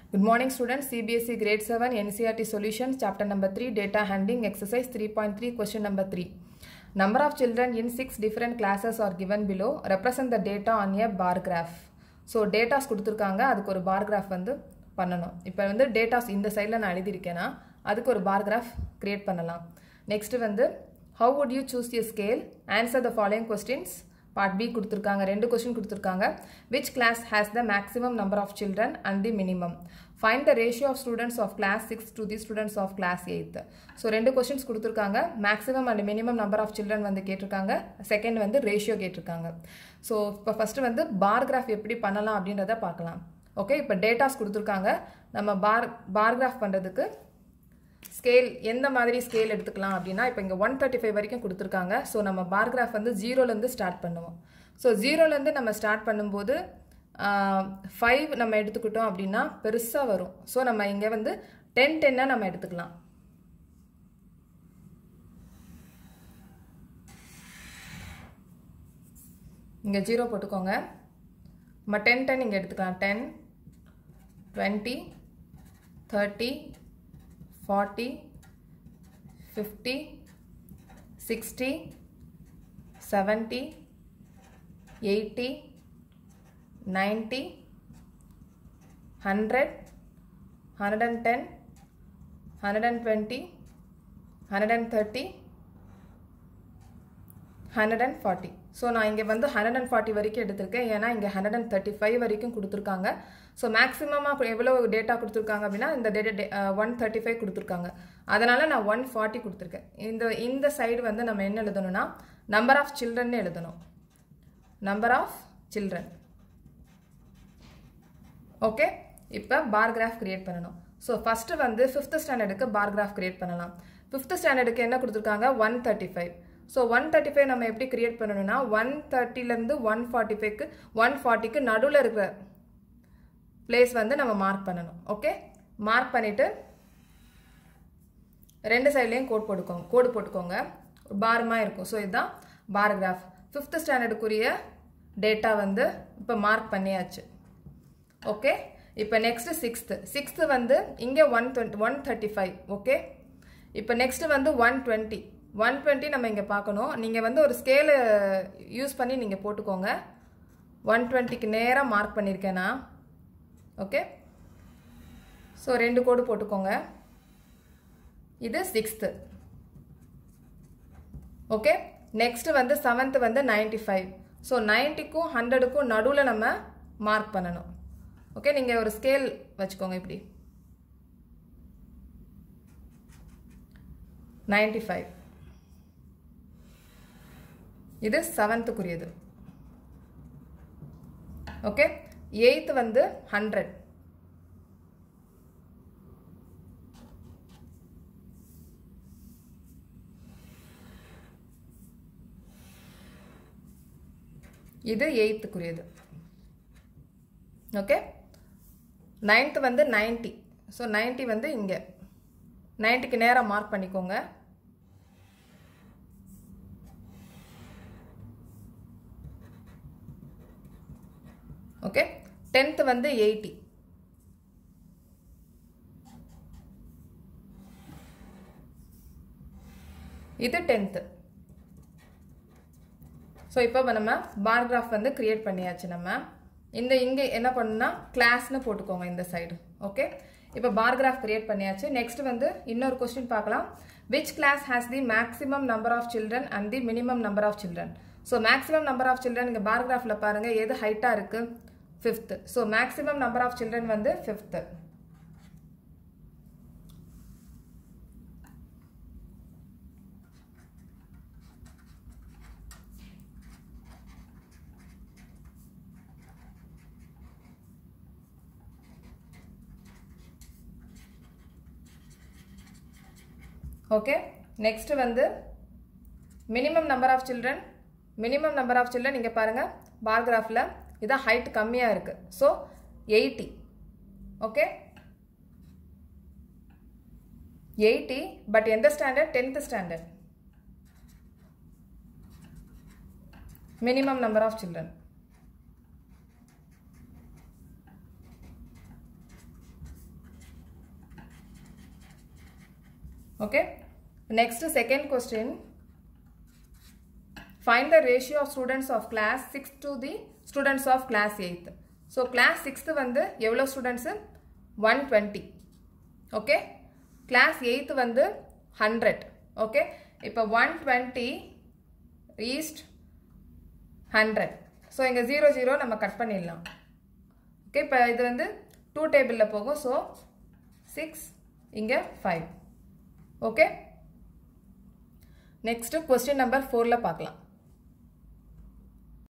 Good morning students, CBSE grade 7 NCRT solutions chapter number 3 data handling exercise 3.3 question number 3. Number of children in 6 different classes are given below represent the data on a bar graph. So datas கொடுத்துருக்காங்க அதுக்கு ஒரு bar graph வந்து பண்ணணும் இப்போ வந்து datas இந்த சைடில் நான் எழுதியிருக்கேன்னா அதுக்கு ஒரு பார் கிராஃப் க்ரியேட் பண்ணலாம் நெக்ஸ்ட்டு வந்து how would you choose a scale answer the following questions part B கொடுத்துருக்காங்க ரெண்டு கொஸ்டின் கொடுத்துருக்காங்க which class has the maximum number of children and the minimum find the ratio of students of class six to the students of class eight so ரெண்டு questions கொடுத்துருக்காங்க maximum and minimum number of children வந்து கேட்டிருக்காங்க second வந்து ratio கேட்டிருக்காங்க so இப்போ first வந்து பார் graph எப்படி பண்ணலாம் அப்படின்றத பார்க்கலாம் ஓகே இப்போ டேட்டாஸ் கொடுத்துருக்காங்க நம்ம பார் பார் கிராஃப் பண்ணுறதுக்கு ஸ்கேல் எந்த மாதிரி ஸ்கேல் எடுத்துக்கலாம் அப்படின்னா இப்போ இங்கே ஒன் தேர்ட்டி ஃபைவ் வரைக்கும் கொடுத்துருக்காங்க ஸோ நம்ம பார் கிராஃப் வந்து ஜீரோலேருந்து ஸ்டார்ட் பண்ணுவோம் ஸோ ஜீரோலேருந்து நம்ம ஸ்டார்ட் பண்ணும்போது ஃபைவ் நம்ம எடுத்துக்கிட்டோம் அப்படின்னா பெருசாக வரும் ஸோ நம்ம இங்கே வந்து டென் டென்னாக நம்ம எடுத்துக்கலாம் இங்கே ஜீரோ போட்டுக்கோங்க நம்ம டென் டென் இங்கே எடுத்துக்கலாம் ten twenty thirty forty fifty sixty seventy eighty ninety hundred hundred and ten hundred and twenty hundred and thirty hundred and forty so நான் இங்கே வந்து ஹண்ட்ரட் அண்ட் ஃபார்ட்டி வரைக்கும் எடுத்திருக்கேன் ஏன்னா இங்கே ஹண்ட்ரட் அண்ட் தேர்ட்டி ஃபைவ் வரைக்கும் கொடுத்துருக்காங்க ஸோ மேக்ஸிமமாக எவ்வளோ டேட்டா கொடுத்துருக்காங்க அப்படின்னா இந்த டேட்டா ஒன் தேர்ட்டி ஃபைவ் கொடுத்துருக்காங்க அதனால் நான் ஒன் ஃபார்ட்டி கொடுத்துருக்கேன் இந்த இந்த சைடு வந்து நம்ம என்ன எழுதணும்னா நம்பர் ஆஃப் சில்ட்ரன் எழுதணும் நம்பர் ஆஃப் சில்ட்ரன் ஓகே இப்போ பார் கிராஃப் கிரியேட் பண்ணணும் ஸோ ஃபஸ்ட்டு வந்து ஃபிஃப்த் ஸ்டாண்டர்டுக்கு பார் கிராஃப் கிரியேட் பண்ணலாம் ஃபிஃப்த் ஸ்டாண்டர்டுக்கு என்ன கொடுத்துருக்காங்க one thirty five so one thirty five நம்ம எப்படி கிரியேட் பண்ணணும்னா ஒன் தேர்ட்டிலேருந்து ஒன் ஃபார்ட்டி ஃபைவ்க்கு ஒன் ஃபார்ட்டிக்கு நடுவில் இருக்கிற பிளேஸ் வந்து நம்ம மார்க் பண்ணணும் ஓகே மார்க் பண்ணிவிட்டு ரெண்டு சைட்லேயும் கோட் போட்டுக்கோங்க கோடு போட்டுக்கோங்க பாரமாக இருக்கும் ஸோ இதுதான் பார் கிராஃப் ஃபிஃப்த் ஸ்டாண்டர்டுக்குரிய டேட்டா வந்து இப்போ மார்க் பண்ணியாச்சு ஓகே இப்போ நெக்ஸ்ட்டு சிக்ஸ்த்து சிக்ஸ்த்து வந்து இங்கே one twenty one thirty five okay இப்போ நெக்ஸ்ட்டு வந்து ஒன் டுவெண்ட்டி ஒன் டுவெண்ட்டி நம்ம இங்கே பார்க்கணும் நீங்கள் வந்து ஒரு ஸ்கேலு யூஸ் பண்ணி நீங்கள் போட்டுக்கோங்க ஒன் டுவெண்ட்டிக்கு நேராக மார்க் பண்ணியிருக்கேனா ஓகே ஸோ ரெண்டு கோடு போட்டுக்கோங்க இது சிக்ஸ்த்து ஓகே நெக்ஸ்ட்டு வந்து செவன்த்து வந்து நைன்ட்டி ஃபைவ் ஸோ நைன்ட்டிக்கும் ஹண்ட்ரடுக்கும் நடுவில் நம்ம மார்க் பண்ணணும் ஓகே நீங்கள் ஒரு ஸ்கேல் வச்சுக்கோங்க இப்படி நைன்டி ஃபைவ் இது செவன்த்துக்குரியது ஓகே எயித்து வந்து ஹண்ட்ரட் இது எயித்துக்குரியது ஓகே நைன்த்து வந்து நைன்ட்டி ஸோ நைன்ட்டி வந்து இங்கே நைன்ட்டிக்கு நேராக மார்க் பண்ணிக்கோங்க ஓகே டென்த்து வந்து எயிட்டி இது டென்த்து ஸோ இப்போ நம்ம பார் கிராஃப் வந்து கிரியேட் பண்ணியாச்சு நம்ம இந்த இங்கே என்ன பண்ணுன்னா கிளாஸ்னு போட்டுக்கோங்க இந்த சைடு ஓகே இப்போ பார் கிராஃப் கிரியேட் பண்ணியாச்சு நெக்ஸ்ட் வந்து இன்னொரு கொஸ்டின் பார்க்கலாம் which class has the maximum number of children and the minimum number of children so maximum number of children இங்கே பார் கிராஃபில் பாருங்கள் எது ஹைட்டாக இருக்குது fifth so maximum number of children வந்து ஃபிஃப்த்து ஓகே நெக்ஸ்ட் வந்து minimum number of children minimum number of children இங்கே பாருங்கள் பார் கிராஃபில் இதான் ஹைட் கம்மியாக இருக்குது so eighty okay eighty but எந்த standard tenth standard minimum number of children okay next second question find the ratio of students of class six to the students of class eight so class sixth வந்து எவ்வளோ students one twenty okay class eight வந்து hundred okay இப்போ one twenty is to hundred so இங்கே zero zero நம்ம cut பண்ணிடலாம் okay இப்போ இது வந்து டூ டேபிளில் போகும் ஸோ சிக்ஸ் இங்கே five okay next question number ஃபோரில் பார்க்கலாம்